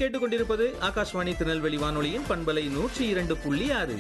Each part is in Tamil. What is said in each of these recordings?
கேட்டுக்கொண்டிருப்பது ஆகாஷ்வாணி திருநெல்வேலி வானொலியின் பண்பலை நூற்றி இரண்டு புள்ளி ஆறு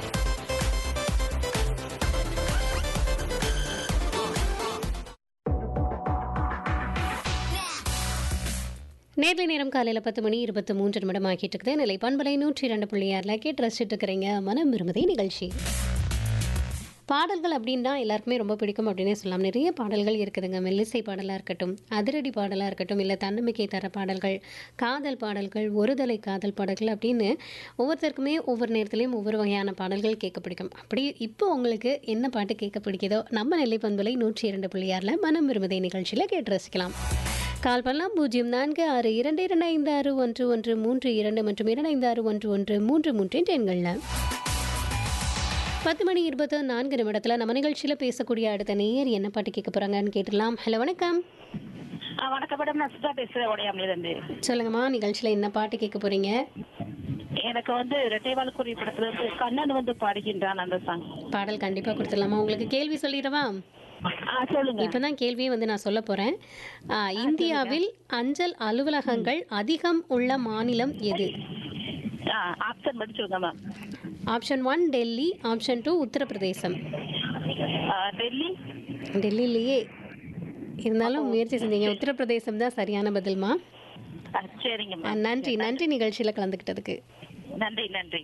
நேர்லை நேரம் காலையில் பத்து மணி இருபத்தி மூன்று நிமிடம் ஆகிட்டு இருக்குது நிலை பண்பலை நூற்றி இரண்டு புள்ளி ஆறில் கேட்டு ரசிச்சுட்டு இருக்கிறீங்க மனம் விரும்புதே நிகழ்ச்சி பாடல்கள் அப்படின்னா எல்லாருக்குமே ரொம்ப பிடிக்கும் அப்படின்னே சொல்லலாம் நிறைய பாடல்கள் இருக்குதுங்க மெல்லிசை பாடலாக இருக்கட்டும் அதிரடி பாடலாக இருக்கட்டும் இல்லை தன்னம்பிக்கை தர பாடல்கள் காதல் பாடல்கள் ஒருதலை காதல் பாடல்கள் அப்படின்னு ஒவ்வொருத்தருக்குமே ஒவ்வொரு நேரத்துலையும் ஒவ்வொரு வகையான பாடல்கள் கேட்க பிடிக்கும் அப்படி இப்போ உங்களுக்கு என்ன பாட்டு கேட்க பிடிக்குதோ நம்ம நெல்லை பண்பலை நூற்றி இரண்டு புள்ளி ஆறில் மனம் விரும்புதே நிகழ்ச்சியில் கேட்டு ரசிக்கலாம் கால் பண்ணலாம் பூஜ்ஜியம் நான்கு ஆறு இரண்டு இரண்டு ஐந்து ஆறு ஒன்று ஒன்று மூன்று இரண்டு மற்றும் இரண்டு ஐந்து ஆறு ஒன்று ஒன்று மூன்று மூன்று என்ற எண்களில் பத்து மணி இருபத்து நான்கு நிமிடத்தில் நம்ம நிகழ்ச்சியில் பேசக்கூடிய அடுத்த நேயர் என்ன பாட்டு கேட்க போகிறாங்கன்னு கேட்டுடலாம் ஹலோ வணக்கம் ஆ, வணக்கம் மேடம் நான் சுதா பேசுறேன் உடையாமலேருந்து சொல்லுங்கம்மா நிகழ்ச்சியில் என்ன பாட்டு கேட்க போகிறீங்க எனக்கு வந்து இரட்டைவால் குருவி படத்துல இருந்து கண்ணன் வந்து பாடுகின்றான் அந்த சாங் பாடல் கண்டிப்பாக கொடுத்துடலாமா உங்களுக்கு கேள்வி சொல்லிடவா ஆ சொல்லுங்க இப்போ தான் கேள்வியை வந்து நான் சொல்ல போகிறேன் இந்தியாவில் அஞ்சல் அலுவலகங்கள் அதிகம் உள்ள மாநிலம் எது ஆ ஆப்ஷன் மட்டும் சொல்லுங்க ma'am option one Delhi option two Uttar Pradesh ஆ, டெல்லி டெல்லியிலேயே இருந்தாலும் முயற்சி செஞ்சீங்க உத்தரப்பிரதேசம் தான் சரியான பதில்மா ஆ, சரிங்க ஆ, மேம் நன்றி நன்றி நிகழ்ச்சியில் கலந்துக்கிட்டதுக்கு நன்றி நன்றி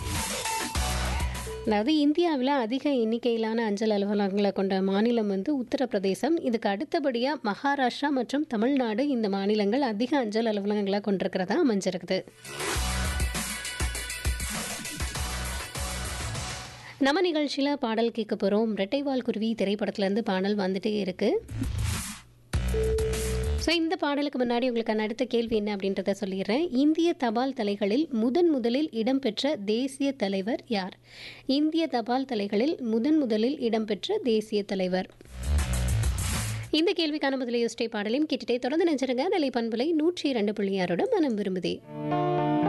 அதாவது இந்தியாவில் அதிக எண்ணிக்கையிலான அஞ்சல் அலுவலகங்களை கொண்ட மாநிலம் வந்து உத்தரப்பிரதேசம் இதுக்கு அடுத்தபடியாக மகாராஷ்டிரா மற்றும் தமிழ்நாடு இந்த மாநிலங்கள் அதிக அஞ்சல் அலுவலகங்களை கொண்டிருக்கிறதா அமைஞ்சிருக்குது நம்ம நிகழ்ச்சியில் பாடல் கேட்க போகிறோம் ரெட்டைவால் குருவி திரைப்படத்துலேருந்து பாடல் வந்துட்டே இருக்குது ஸோ இந்த பாடலுக்கு முன்னாடி உங்களுக்கான அடுத்த கேள்வி என்ன அப்படின்றத சொல்லிடுறேன் இந்திய தபால் தலைகளில் முதன் முதலில் இடம்பெற்ற தேசிய தலைவர் யார் இந்திய தபால் தலைகளில் முதன் முதலில் இடம்பெற்ற தேசிய தலைவர் இந்த கேள்விக்கான பதிலை யோசிச்சை பாடலையும் கேட்டுட்டே தொடர்ந்து நினைச்சிருங்க நிலை பண்புலை நூற்றி இரண்டு புள்ளி ஆறோட மனம் விரும்புதே